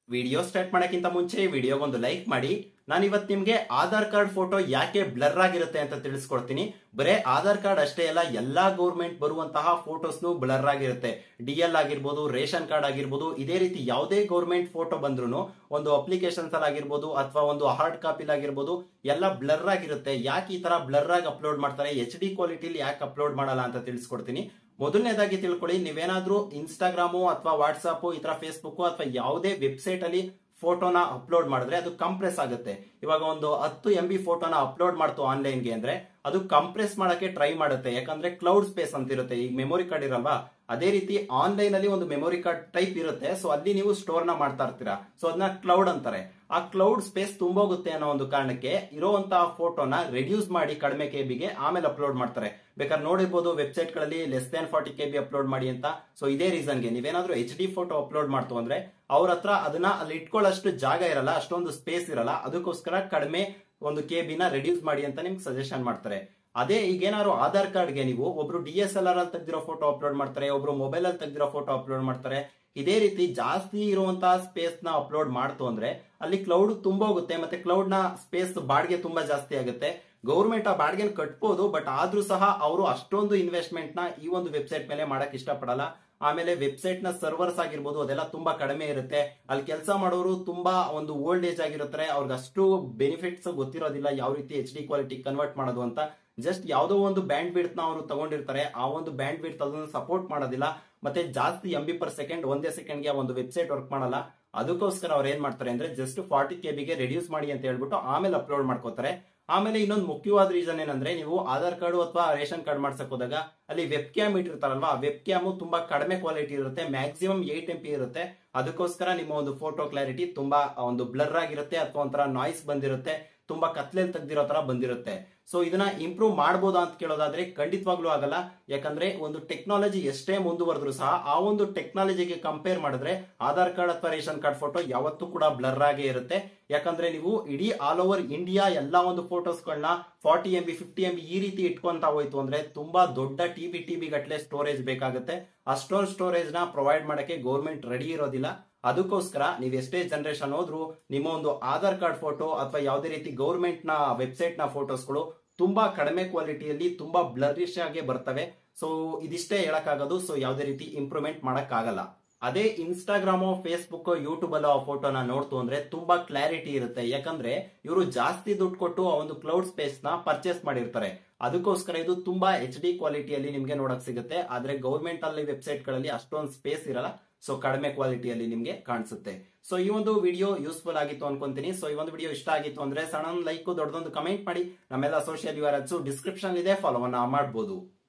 video start ಮಾಡಕ್ಕಿಂತ ಮುಂಚೆ ವಿಡಿಯೋಗೊಂದು like ಮಾಡಿ ನಾನು ಇವತ್ತು ನಿಮ್ಗೆ ಆಧಾರ್ ಕಾರ್ಡ್ ಫೋಟೋ ಯಾಕೆ ಬ್ಲರ್ ಆಗಿರುತ್ತೆ ಅಂತ ತಿಳಿಸ್ಕೊಡ್ತೀನಿ ಬರೇ ಆಧಾರ್ ಕಾರ್ಡ್ ಅಷ್ಟೇ ಅಲ್ಲ ಎಲ್ಲಾ ಗೌರ್ಮೆಂಟ್ ಬರುವಂತಹ ಫೋಟೋಸ್ನು ಬ್ಲರ್ ಆಗಿರುತ್ತೆ ಡಿ ಎಲ್ ಆಗಿರ್ಬೋದು ರೇಷನ್ ಕಾರ್ಡ್ ಆಗಿರ್ಬೋದು ಇದೇ ರೀತಿ ಯಾವುದೇ ಗೌರ್ಮೆಂಟ್ ಫೋಟೋ ಬಂದ್ರು ಒಂದು ಅಪ್ಲಿಕೇಶನ್ಸ್ ಅಲ್ಲಿ ಆಗಿರ್ಬೋದು ಅಥವಾ ಒಂದು ಹಾರ್ಡ್ ಕಾಪಿಲ್ ಆಗಿರ್ಬೋದು ಎಲ್ಲ ಬ್ಲರ್ ಆಗಿರುತ್ತೆ ಯಾಕೆ ಈ ತರ ಬ್ಲರ್ ಆಗಿ ಅಪ್ಲೋಡ್ ಮಾಡ್ತಾರೆ ಎಚ್ ಡಿ ಕ್ವಾಲಿಟಿಲಿ ಯಾಕೆ ಅಪ್ಲೋಡ್ ಮಾಡಲ್ಲ ಅಂತ ತಿಳಿಸ್ಕೊಡ್ತೀನಿ ಮೊದಲನೇದಾಗಿ ತಿಳ್ಕೊಳ್ಳಿ ನೀವೇನಾದ್ರೂ ಇನ್ಸ್ಟಾಗ್ರಾಮು ಅಥವಾ ವಾಟ್ಸ್ಆಪ್ ಈ ತರ ಫೇಸ್ಬುಕ್ ಅಥವಾ ಯಾವುದೇ ವೆಬ್ಸೈಟ್ ಅಲ್ಲಿ ಫೋಟೋನ ಅಪ್ಲೋಡ್ ಮಾಡಿದ್ರೆ ಅದು ಕಂಪ್ರೆಸ್ ಆಗುತ್ತೆ ಇವಾಗ ಒಂದು ಹತ್ತು ಎಂ ಬಿ ಫೋಟೋನ ಅಪ್ಲೋಡ್ ಮಾಡ್ತು ಆನ್ಲೈನ್ಗೆ ಅಂದ್ರೆ ಅದು ಕಂಪ್ರೆಸ್ ಮಾಡಕ್ಕೆ ಟ್ರೈ ಮಾಡುತ್ತೆ ಯಾಕಂದ್ರೆ ಕ್ಲೌಡ್ ಸ್ಪೇಸ್ ಅಂತ ಇರುತ್ತೆ ಈಗ ಮೆಮೊರಿ ಕಾರ್ಡ್ ಇರಲ್ವಾ ಅದೇ ರೀತಿ ಆನ್ಲೈನ್ ಅಲ್ಲಿ ಒಂದು ಮೆಮೊರಿ ಕಾರ್ಡ್ ಟೈಪ್ ಇರುತ್ತೆ ಸೊ ಅಲ್ಲಿ ನೀವು ಸ್ಟೋರ್ ನ ಮಾಡ್ತಾ ಇರ್ತೀರಾ ಸೊ ಅದನ್ನ ಕ್ಲೌಡ್ ಅಂತಾರೆ ಆ ಕ್ಲೌಡ್ ಸ್ಪೇಸ್ ತುಂಬೋಗುತ್ತೆ ಅನ್ನೋ ಒಂದು ಕಾರಣಕ್ಕೆ ಇರುವಂತಹ ಫೋಟೋನ ರೆಡ್ಯೂಸ್ ಮಾಡಿ ಕಡಿಮೆ ಕೆಬಿಗೆ ಆಮೇಲೆ ಅಪ್ಲೋಡ್ ಮಾಡ್ತಾರೆ ಬೇಕಾದ್ರೆ ನೋಡಿರ್ಬೋದು ವೆಬ್ಸೈಟ್ ಗಳಲ್ಲಿ less than forty K B upload ಮಾಡಿ ಅಂತ ಸೊ ಇದೇ ರೀಸನ್ಗೆ ನೀವೇನಾದ್ರೂ ಎಚ್ ಡಿ ಫೋಟೋ ಅಪ್ಲೋಡ್ ಮಾಡ್ತು ಅಂದ್ರೆ ಅವ್ರ ಹತ್ರ ಅದನ್ನ ಅಲ್ಲಿ ಇಟ್ಕೊಳ್ಳೋಷ್ಟು ಜಾಗ ಇರಲ್ಲ ಅಷ್ಟೊಂದು ಸ್ಪೇಸ್ ಇರಲ್ಲ ಅದಕ್ಕೋಸ್ಕರ ಕಡಿಮೆ ಒಂದು ಕೆ ಬಿನ ರೆಡ್ಯೂಸ್ ಮಾಡಿ ಅಂತ ನಿಮ್ಗೆ ಸಜೆಷನ್ ಮಾಡ್ತಾರೆ ಅದೇ ಈಗೇನಾದ್ರು ಆಧಾರ್ ಕಾರ್ಡ್ಗೆ ನೀವು ಒಬ್ರು ಡಿ ಎಸ್ ಎಲ್ ಆರ್ ಅಲ್ಲಿ ತೆಗ್ದಿರೋ ಫೋಟೋ ಅಪ್ಲೋಡ್ ಮಾಡ್ತಾರೆ ಒಬ್ರು ಮೊಬೈಲ್ ಅಲ್ಲಿ ತೆಗ್ದಿರೋ ಫೋಟೋ ಅಪ್ಲೋಡ್ ಮಾಡ್ತಾರೆ ಇದೇ ರೀತಿ ಜಾಸ್ತಿ ಇರುವಂತಹ ಸ್ಪೇಸ್ ನ ಅಪ್ಲೋಡ್ ಮಾಡ್ತು ಅಂದ್ರೆ ಅಲ್ಲಿ ಕ್ಲೌಡ್ ತುಂಬೋಗುತ್ತೆ ಮತ್ತೆ ಕ್ಲೌಡ್ ನ ಸ್ಪೇಸ್ ಬಾಡಿಗೆ ತುಂಬಾ ಜಾಸ್ತಿ ಆಗುತ್ತೆ ಗೌರ್ಮೆಂಟ್ ಆ ಬಾಡಿಗೆ ಕಟ್ಬೋದು ಬಟ್ ಆದ್ರೂ ಸಹ ಅವರು ಅಷ್ಟೊಂದು ಇನ್ವೆಸ್ಟ್ಮೆಂಟ್ ನ ಈ ಒಂದು ವೆಬ್ಸೈಟ್ ಮೇಲೆ ಮಾಡಕ್ ಇಷ್ಟಪಡಲ್ಲ ಆಮೇಲೆ ವೆಬ್ಸೈಟ್ ನ ಸರ್ವರ್ಸ್ ಆಗಿರ್ಬೋದು ಅದೆಲ್ಲ ತುಂಬಾ ಕಡಿಮೆ ಇರುತ್ತೆ ಅಲ್ಲಿ ಕೆಲಸ ಮಾಡೋರು ತುಂಬಾ ಒಂದು ಓಲ್ಡ್ ಏಜ್ ಆಗಿರ್ತಾರೆ ಅವ್ರಿಗೆ ಅಷ್ಟು ಬೆನಿಫಿಟ್ಸ್ ಗೊತ್ತಿರೋದಿಲ್ಲ ಯಾವ ರೀತಿ ಎಚ್ ಡಿ ಕ್ವಾಲಿಟಿ ಕನ್ವರ್ಟ್ ಮಾಡೋದು ಅಂತ ಜಸ್ಟ್ ಯಾವುದೋ ಒಂದು ಬ್ಯಾಂಡ್ ಬಿಡ್ತ್ ನ ಅವರು ತಗೊಂಡಿರ್ತಾರೆ ಆ ಒಂದು ಬ್ಯಾಂಡ್ ಬಿಡ್ತ್ ಅದನ್ನು ಸಪೋರ್ಟ್ ಮಾಡೋದಿಲ್ಲ ಮತ್ತೆ ಜಾಸ್ತಿ ಎಂ ಬಿ ಪರ್ ಸೆಕೆಂಡ್ ಒಂದೇ ಸೆಕೆಂಡ್ಗೆ ಒಂದು ವೆಬ್ಸೈಟ್ ವರ್ಕ್ ಮಾಡಲ್ಲ ಅದಕ್ಕೋಸ್ಕರ ಅವ್ರು ಏನ್ ಮಾಡ್ತಾರೆ ಅಂದ್ರೆ ಜಸ್ಟ್ ಫಾರ್ಟಿ ಕೆ ಬಿಗೆ ರೆಡ್ಯೂಸ್ ಮಾಡಿ ಅಂತ ಹೇಳ್ಬಿಟ್ಟು ಆಮೇಲೆ ಅಪ್ಲೋಡ್ ಮಾಡ್ಕೋತಾರೆ ಆಮೇಲೆ ಇನ್ನೊಂದು ಮುಖ್ಯವಾದ ರೀಸನ್ ಏನಂದ್ರೆ ನೀವು ಆಧಾರ್ ಕಾರ್ಡ್ ಅಥವಾ ರೇಷನ್ ಕಾರ್ಡ್ ಮಾಡ್ಸಕ್ ಹೋದಾಗ ಅಲ್ಲಿ ವೆಬ್ ಕ್ಯಾಮ್ ಇಟ್ಟಿರ್ತಾರಲ್ವಾ ವೆಬ್ ಕ್ಯಾಮು ತುಂಬಾ ಕಡಿಮೆ ಕ್ವಾಲಿಟಿ ಇರುತ್ತೆ ಮ್ಯಾಕ್ಸಿಮಮ್ ಏಟ್ ಎಂ ಪಿ ಇರುತ್ತೆ ಅದಕ್ಕೋಸ್ಕರ ನಿಮ್ಮ ಒಂದು ಫೋಟೋ ಕ್ಲಾರಿಟಿ ತುಂಬಾ ಒಂದು ಬ್ಲರ್ ಆಗಿರುತ್ತೆ ಅಥವಾ ಒಂಥರ ನಾಯ್ಸ್ ಬಂದಿರುತ್ತೆ ತುಂಬಾ ಕತ್ಲೆಲ್ ತೆಗ್ದಿರೋ ತರ ಬಂದಿರುತ್ತೆ ಸೊ ಇದನ್ನ ಇಂಪ್ರೂವ್ ಮಾಡಬಹುದಾ ಅಂತ ಕೇಳೋದಾದ್ರೆ ಖಂಡಿತವಾಗ್ಲೂ ಆಗಲ್ಲ ಯಾಕಂದ್ರೆ ಒಂದು ಟೆಕ್ನಾಲಜಿ ಎಷ್ಟೇ ಮುಂದುವರೆದ್ರು ಸಹ ಆ ಒಂದು ಟೆಕ್ನಾಲಜಿಗೆ ಕಂಪೇರ್ ಮಾಡಿದ್ರೆ ಆಧಾರ್ ಕಾರ್ಡ್ ಅಥವಾ ರೇಷನ್ ಕಾರ್ಡ್ ಫೋಟೋ ಯಾವತ್ತೂ ಕೂಡ ಬ್ಲರ್ ಆಗೇ ಇರುತ್ತೆ ಯಾಕಂದ್ರೆ ನೀವು ಇಡೀ ಆಲ್ ಓವರ್ ಇಂಡಿಯಾ ಎಲ್ಲಾ ಒಂದು ಫೋಟೋಸ್ಗಳನ್ನ forty M B fifty M B ಈ ರೀತಿ ಇಟ್ಕೊಂತ ಹೋಯ್ತು ಅಂದ್ರೆ ತುಂಬಾ ದೊಡ್ಡ ಟಿ ಬಿ ಟಿ ಬಿ ಗಟ್ಲೆ ಸ್ಟೋರೇಜ್ ಬೇಕಾಗುತ್ತೆ ಅಷ್ಟೊಂದು ಸ್ಟೋರೇಜ್ ನ ಪ್ರೊವೈಡ್ ಮಾಡಕ್ಕೆ ಗೌರ್ಮೆಂಟ್ ರೆಡಿ ಇರೋದಿಲ್ಲ ಅದಕ್ಕೋಸ್ಕರ ನೀವು ಎಷ್ಟೇ ಜನರೇಷನ್ ಹೋದ್ರು ನಿಮ್ಮ ಒಂದು ಆಧಾರ್ ಕಾರ್ಡ್ ಫೋಟೋ ಅಥವಾ ಯಾವುದೇ ರೀತಿ ಗೌರ್ಮೆಂಟ್ ನ ವೆಬ್ಸೈಟ್ ನ ಫೋಟೋಸ್ಗಳು ತುಂಬಾ ಕಡಿಮೆ ಕ್ವಾಲಿಟಿಯಲ್ಲಿ ತುಂಬಾ ಬ್ಲರಿಶ್ ಆಗಿ ಬರ್ತವೆ ಸೊ ಇದಿಷ್ಟೇ ಹೇಳಕ್ಕಾಗೋದು ಸೊ ಯಾವುದೇ ರೀತಿ ಇಂಪ್ರೂವ್ಮೆಂಟ್ ಮಾಡಕ್ ಆಗಲ್ಲ ಅದೇ ಇನ್ಸ್ಟಾಗ್ರಾಮು ಫೇಸ್ಬುಕ್ ಯೂಟ್ಯೂಬ್ ಅಲ್ಲೋ ಆ ಫೋಟೋನ ನೋಡ್ತು ಅಂದ್ರೆ ತುಂಬಾ ಕ್ಲಾರಿಟಿ ಇರುತ್ತೆ ಯಾಕಂದ್ರೆ ಇವರು ಜಾಸ್ತಿ ದುಡ್ಡು ಕೊಟ್ಟು ಆ ಒಂದು ಕ್ಲೌಡ್ ಸ್ಪೇಸ್ ನ ಪರ್ಚೇಸ್ ಮಾಡಿರ್ತಾರೆ ಅದಕ್ಕೋಸ್ಕರ ಇದು ತುಂಬಾ ಎಚ್ ಡಿ ಕ್ವಾಲಿಟಿಯಲ್ಲಿ ನಿಮ್ಗೆ ನೋಡಕ್ ಸಿಗುತ್ತೆ ಆದ್ರೆ ಗೌರ್ಮೆಂಟ್ ಅಲ್ಲಿ ವೆಬ್ಸೈಟ್ ಗಳಲ್ಲಿ ಅಷ್ಟೊಂದು ಸ್ಪೇಸ್ ಇರಲ್ಲ ಸೊ ಕಡಿಮೆ ಕ್ವಾಲಿಟಿಯಲ್ಲಿ ನಿಮ್ಗೆ ಕಾಣಿಸುತ್ತೆ ಸೊ ಈ ಒಂದು ವಿಡಿಯೋ ಯೂಸ್ಫುಲ್ ಆಗಿತ್ತು ಅನ್ಕೊಂತೀನಿ ಸೊ ಈ ಒಂದು ವಿಡಿಯೋ ಇಷ್ಟ ಆಗಿತ್ತು ಅಂದ್ರೆ ಸಣ್ಣ ಲೈಕ್ ದೊಡ್ಡದೊಂದು ಕಮೆಂಟ್ ಮಾಡಿ ನಮ್ಮೆಲ್ಲ ಸೋಷಿಯಲ್ ಯೂಆರ್ಎಲ್ಸ್ ಡಿಸ್ಕ್ರಿಪ್ಷನ್ ಇದೆ ಫಾಲೋವನ್ನ ಮಾಡಬಹುದು